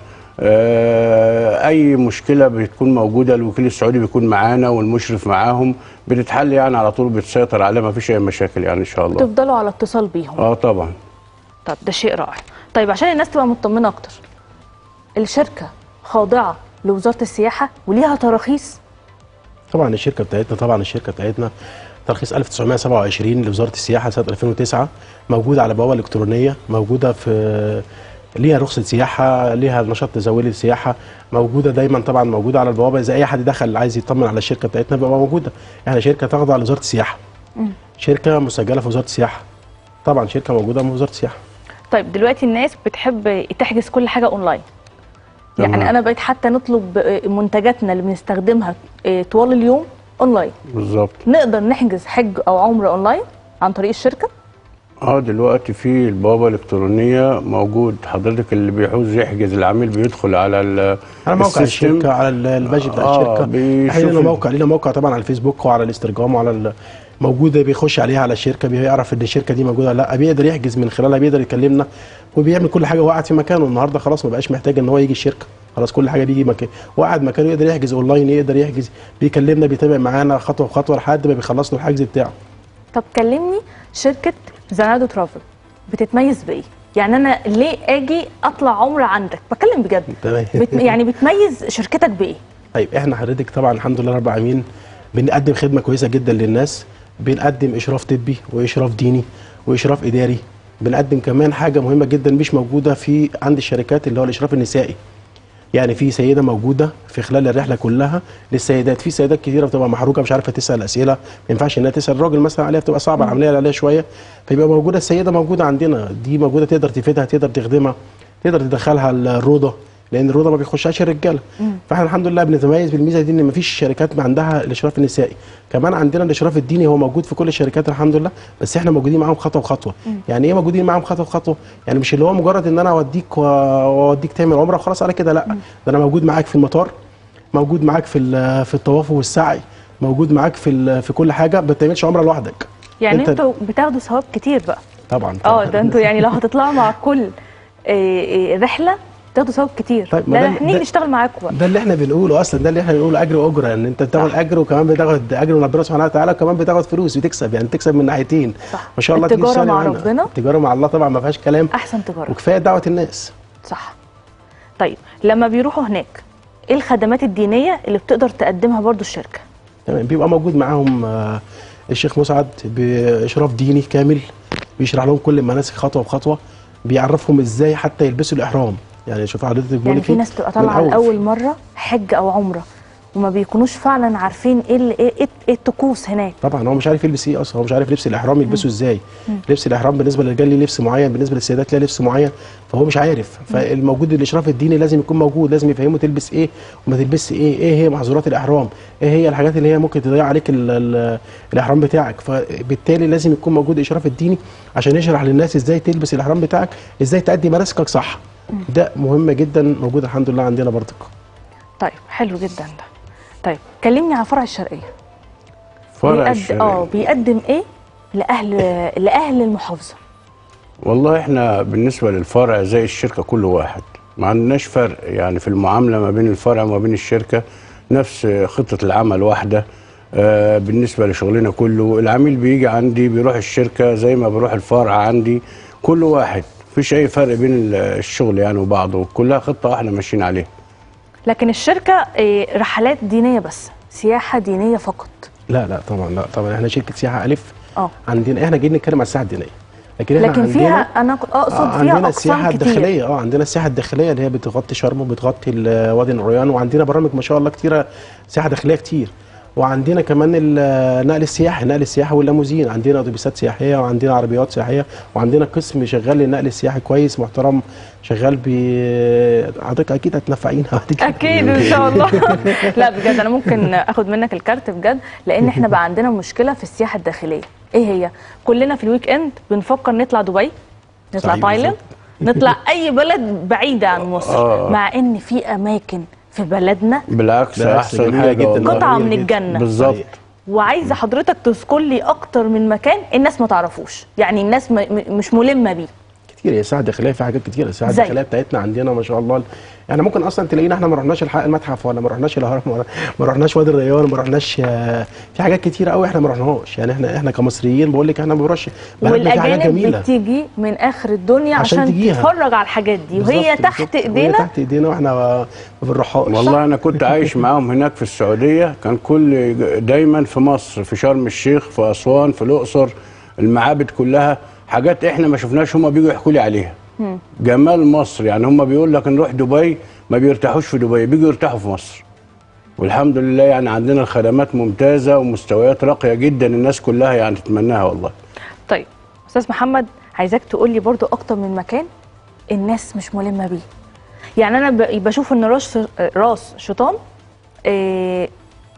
آه، اي مشكله بتكون موجوده الوكيل السعودي بيكون معانا والمشرف معاهم بتتحل يعني على طول بتسيطر عليها ما فيش اي مشاكل يعني ان شاء الله تفضلوا على اتصال بيهم اه طبعا طب ده شيء رائع طيب عشان الناس تبقى مطمنة أكتر الشركة خاضعة لوزارة السياحة وليها تراخيص طبعا الشركه بتاعتنا طبعا الشركه بتاعتنا ترخيص 1927 لوزاره السياحه سنه 2009 موجوده على بوابه الكترونيه موجوده في ليها رخصه سياحه ليها نشاط تزاولي السياحه موجوده دايما طبعا موجوده على البوابه اذا اي حد دخل عايز يطمن على الشركه بتاعتنا بيبقى موجوده احنا شركه تخضع لوزاره السياحه شركه مسجله في وزاره السياحه طبعا شركه موجوده من وزاره السياحه طيب دلوقتي الناس بتحب تحجز كل حاجة أونلاين يعني تمام. أنا بقيت حتى نطلب منتجاتنا اللي بنستخدمها إيه، طوال اليوم أونلاين بالظبط نقدر نحجز حج أو عمرة أونلاين عن طريق الشركة اه دلوقتي في البوابه الالكترونيه موجود حضرتك اللي بيعوز يحجز العميل بيدخل على ال- على موقع السيستم. الشركه على ال- الباج بتاع آه، الشركه بيشوف احنا لنا ال- موقع لينا موقع طبعا على الفيسبوك وعلى الانستجرام وعلى ال- موجوده بيخش عليها على الشركه بيعرف ان الشركه دي موجوده ولا لا بيقدر يحجز من خلالها بيقدر يكلمنا وبيعمل كل حاجه وقعد في مكانه النهارده خلاص ما بقاش محتاج ان هو يجي الشركه خلاص كل حاجه بيجي مكان وقعد مكانه يقدر يحجز اونلاين يقدر يحجز بيكلمنا بيتابع معانا خطوه بخطوه لحد ما بيخلص له الحجز بتاعه طب كلمني شركة زنادو ترافل بتتميز بإيه؟ يعني انا ليه اجي اطلع عمره عندك بتكلم بجد تمام بت... يعني بتميز شركتك بايه طيب احنا حضرتك طبعا الحمد لله رب العالمين بنقدم خدمه كويسه جدا للناس بنقدم اشراف طبي واشراف ديني واشراف اداري بنقدم كمان حاجه مهمه جدا مش موجوده في عند الشركات اللي هو الاشراف النسائي يعني في سيده موجوده في خلال الرحله كلها للسيدات في سيدات كتيره بتبقى محروقه مش عارفه تسال اسئله ما ينفعش انها تسال الراجل مثلا عليها بتبقى صعبه العمليه عليها شويه فيبقى موجوده السيده موجوده عندنا دي موجوده تقدر تفيدها تقدر تخدمها تقدر تدخلها الروضه لان الروضه ما بيخشهاش الرجاله فاحنا الحمد لله بنتميز بالميزه دي ان مفيش شركات ما عندها الاشراف النسائي كمان عندنا الاشراف الديني هو موجود في كل الشركات الحمد لله بس احنا موجودين معاهم خطوه بخطوه يعني ايه موجودين معاهم خطوه بخطوه يعني مش اللي هو مجرد ان انا اوديك و- واوديك تعمل عمره وخلاص على كده لا ده انا موجود معاك في المطار موجود معاك في ال- في الطواف والسعي موجود معاك في ال- في كل حاجه ما بتعملش عمره لوحدك يعني أنت- انتوا بتاخدوا ثواب كتير بقى طبعا اه ده انتوا يعني لو هتطلعوا مع كل آه، آه، رحله تاخدوا ثواب كتير طيب، ما ده ده- احنا نيجي ده- نشتغل معاكم بقى ده اللي احنا بنقوله اصلا ده اللي احنا بنقوله اجر واجره ان انت بتاخد اجر وكمان بتاخد اجر من ربنا سبحانه وتعالى وكمان بتاخد فلوس بتكسب يعني بتكسب من ناحيتين صح ما شاء الله تيجي التجاره تشتغل مع معانا. ربنا التجاره مع الله طبعا ما فيهاش كلام احسن تجاره وكفايه دعوه الناس صح طيب لما بيروحوا هناك ايه الخدمات الدينيه اللي بتقدر تقدمها برضو الشركه تمام بيبقى موجود معاهم آه، الشيخ مسعد باشراف ديني كامل بيشرح لهم كل المناسك خطوه بخطوه بيعرفهم ازاي حتى يلبسوا الاحرام يعني شوف حضرتك بقول يعني لك في إيه؟ ناس تبقى من طالعه الأول. لاول مره حج او عمره وما بيكونوش فعلا عارفين ايه ال- ايه إيه- إيه الطقوس هناك طبعا هو مش عارف يلبس ايه اصلا هو مش عارف لبس الاحرام يلبسه ازاي مم. لبس الاحرام بالنسبه للرجال ليه لبس معين بالنسبه للسيدات ليه لبس معين فهو مش عارف فالموجود الاشراف الديني لازم يكون موجود لازم يفهمه تلبس ايه وما تلبسش ايه ايه هي محظورات الاحرام ايه هي الحاجات اللي هي ممكن تضيع عليك ال ال الاحرام بتاعك فبالتالي لازم يكون موجود الاشراف الديني عشان يشرح للناس ازاي تلبس الاحرام بتاعك ازاي تأدي مناسكك صح ده مهم جدا موجود الحمد لله عندنا برضك طيب حلو جدا ده طيب كلمني عن فرع الشرقيه فرع بيقد- الشرقية. اه بيقدم ايه لاهل لاهل المحافظه والله احنا بالنسبة للفرع زي الشركة كل واحد ما عندناش فرق يعني في المعاملة ما بين الفرع وما بين الشركة نفس خطة العمل واحدة آه بالنسبة لشغلنا كله العميل بيجي عندي بيروح الشركة زي ما بيروح الفرع عندي كل واحد مفيش أي فرق بين ال- الشغل يعني وبعضه كلها خطة واحدة ماشيين عليها لكن الشركه إيه، رحلات دينيه بس سياحه دينيه فقط لا لا طبعا لا طبعا احنا شركه سياحه الف اه عندنا احنا جايين نتكلم على السياحه الدينيه لكن احنا لكن عندنا فيها انا ك- اقصد آه، فيها عندنا السياحه اقسام كتير الداخليه اه عندنا السياحه الداخليه اللي هي بتغطي شرم وبتغطي ال- وادي الريان وعندنا برامج ما شاء الله كتيره سياحه داخليه كتير وعندنا كمان النقل السياحي نقل السياحي والليموزين عندنا اتوبيسات سياحيه وعندنا عربيات سياحيه وعندنا قسم شغال للنقل السياحي كويس محترم شغال ب حضرتك اكيد هتنفعينا بعد كده اكيد ان شاء الله لا بجد انا ممكن اخد منك الكارت بجد لان احنا بقى عندنا مشكله في السياحه الداخليه ايه هي كلنا في الويك اند بنفكر نطلع دبي نطلع صحيح تايلاند نطلع اي بلد بعيده عن مصر آه. مع ان في اماكن في بلدنا بالعكس بالعكس، أحسن جميلة حاجة جدا. والله. قطعه جميل من جدا. الجنه بالظبط وعايزه حضرتك تذكر لي اكتر من مكان الناس ما تعرفوش يعني الناس م- م- مش ملمه بيه كتير هي السياحه الداخليه في حاجات كتير السياحه زي؟ الداخليه بتاعتنا عندنا ما شاء الله يعني ممكن اصلا تلاقينا احنا ما رحناش الحق المتحف ولا ما رحناش الهرم ولا ما رحناش وادي الريان ما رحناش آه، في حاجات كتيره قوي احنا ما رحناش يعني احنا احنا كمصريين بقول لك احنا ما بنروحش بلدنا في حاجات والاجانب جميله بتيجي من اخر الدنيا عشان عشان, تجيها. تتفرج على الحاجات دي وهي بالظبط، تحت بالظبط. وهي ايدينا تحت ايدينا واحنا ما بنروحهاش والله انا كنت عايش معاهم هناك في السعوديه كان كل دايما في مصر في شرم الشيخ في اسوان في الاقصر المعابد كلها حاجات احنا ما شفناش هم بيجوا يحكوا لي عليها جمال مصر يعني هم بيقول لك نروح دبي ما بيرتاحوش في دبي بيجوا يرتاحوا في مصر والحمد لله يعني عندنا الخدمات ممتازه ومستويات راقيه جدا الناس كلها يعني تتمناها والله طيب استاذ محمد عايزاك تقول لي برضو اكتر من مكان الناس مش ملمه بيه يعني انا ب- بشوف ان راس راس شيطان إيه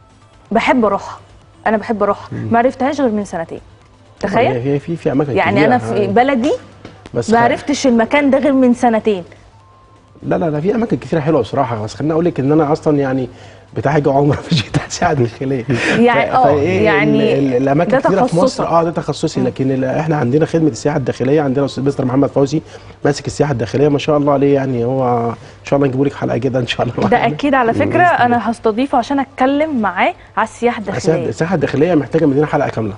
بحب اروحها انا بحب اروحها ما عرفتهاش غير من سنتين تخيل هي في في اماكن يعني كتيرة. انا في بلدي بس ما عرفتش المكان ده غير من سنتين لا لا لا في اماكن كتيره حلوه بصراحه بس خليني اقول لك ان انا اصلا يعني بتاع حاجه عمره مش بتاع سياحه داخليه يعني ف- اه فإيه يعني ال- ال- الاماكن ده كتيره في مصر تخصصك. اه ده تخصصي لكن ال- احنا عندنا خدمه السياحه الداخليه عندنا استاذ مستر محمد فوزي ماسك السياحه الداخليه ما شاء الله عليه يعني هو ان شاء الله نجيبه لك حلقه كده ان شاء الله ده اكيد على فكره انا هستضيفه عشان اتكلم معاه على السياحه السياحه الداخليه السياحة الداخليه محتاجه مننا حلقه كامله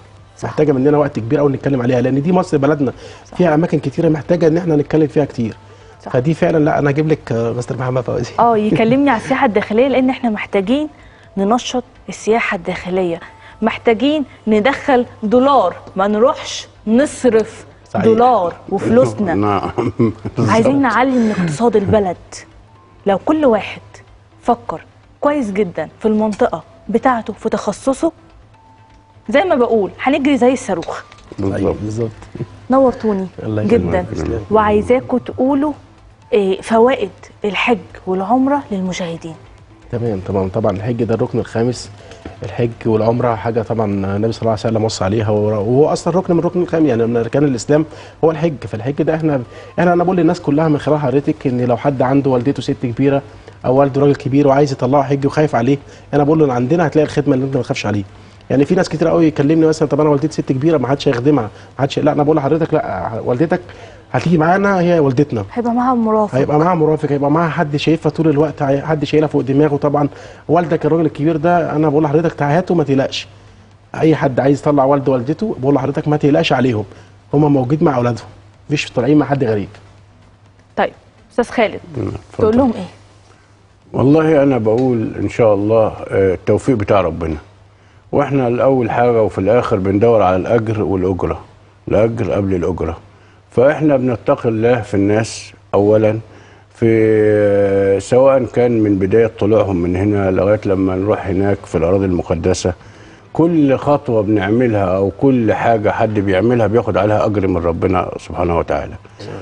محتاجه مننا وقت كبير قوي نتكلم عليها لان دي مصر بلدنا فيها اماكن كتيره محتاجه ان احنا نتكلم فيها كتير صح. فدي فعلا لا انا اجيب لك آه، مستر محمد فوزي اه يكلمني على السياحه الداخليه لان احنا محتاجين ننشط السياحه الداخليه محتاجين ندخل دولار ما نروحش نصرف صحيح. دولار وفلوسنا نعم عايزين نعلي من اقتصاد البلد لو كل واحد فكر كويس جدا في المنطقه بتاعته في تخصصه زي ما بقول هنجري زي الصاروخ بالظبط بالظبط نورتوني الله يكرمك. جدا تسلم. وعايزاكم تقولوا إيه، فوائد الحج والعمره للمشاهدين تمام تمام طبعا الحج ده الركن الخامس الحج والعمره حاجه طبعا النبي صلى الله عليه وسلم وصى عليها وهو وهو اصلا ركن من الركن الخامس يعني من اركان الاسلام هو الحج فالحج ده احنا يعني انا بقول للناس كلها من خلال حضرتك ان لو حد عنده والدته ست كبيره او والده راجل كبير وعايز يطلعه حج وخايف عليه انا بقول له إن عندنا هتلاقي الخدمه اللي انت ما تخافش عليه يعني في ناس كتير قوي يكلمني مثلا طب انا والدتي ست كبيره ما حدش هيخدمها ما حدش لا انا بقول لحضرتك لا والدتك هتيجي معانا هي والدتنا هيبقى معاها مرافق هيبقى معاها مرافق هيبقى معاها حد شايفها طول الوقت هي- حد شايلها فوق دماغه طبعا والدك الراجل الكبير ده انا بقول لحضرتك تعهاته ما تقلقش اي حد عايز يطلع والده والدته بقول لحضرتك ما تقلقش عليهم هم موجود مع اولادهم مش طالعين مع حد غريب طيب استاذ خالد اتفضل. تقول لهم ايه والله انا بقول ان شاء الله آه، التوفيق بتاع ربنا واحنا الاول حاجه وفي الاخر بندور على الاجر والاجره الاجر قبل الاجره فاحنا بنتقي الله في الناس اولا في آه، سواء كان من بدايه طلوعهم من هنا لغايه لما نروح هناك في الاراضي المقدسه كل خطوه بنعملها او كل حاجه حد بيعملها بياخد عليها اجر من ربنا سبحانه وتعالى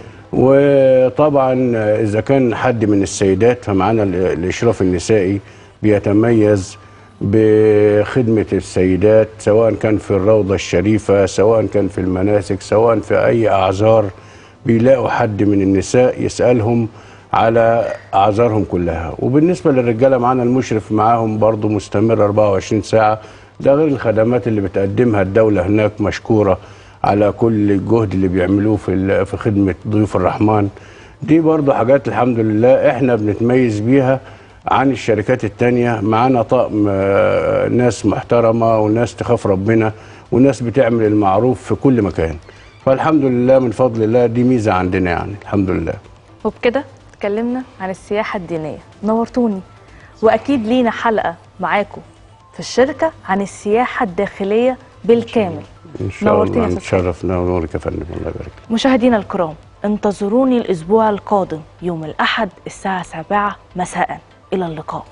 وطبعا اذا كان حد من السيدات فمعانا ال- الاشراف النسائي بيتميز بخدمه السيدات سواء كان في الروضه الشريفه سواء كان في المناسك سواء في اي اعذار بيلاقوا حد من النساء يسالهم على اعذارهم كلها وبالنسبه للرجاله معانا المشرف معاهم برضو مستمر 24 ساعه ده غير الخدمات اللي بتقدمها الدوله هناك مشكوره على كل الجهد اللي بيعملوه في ال- في خدمه ضيوف الرحمن دي برضو حاجات الحمد لله احنا بنتميز بيها عن الشركات التانية معانا طقم آه، ناس محترمة وناس تخاف ربنا وناس بتعمل المعروف في كل مكان فالحمد لله من فضل الله دي ميزة عندنا يعني الحمد لله وبكده اتكلمنا عن السياحه الدينيه نورتوني واكيد لينا حلقه معاكم في الشركه عن السياحه الداخليه بالكامل ان شاء نورتني الله يا أستاذ خالد. نتشرف نورك يا فندم الله يبارك مشاهدينا الكرام انتظروني الاسبوع القادم يوم الاحد الساعه 7 مساء الى اللقاء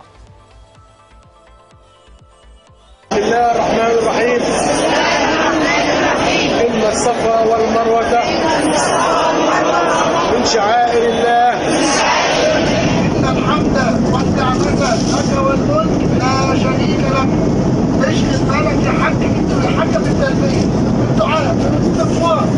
بسم الله الرحمن الرحيم إن الصفا والمروة من شعائر الله إن الحمد والنعمة لك والملك لا شريك لك اشهد بالك يا حاج انت الحاجة بالتلبية بالدعاء بالاستغفار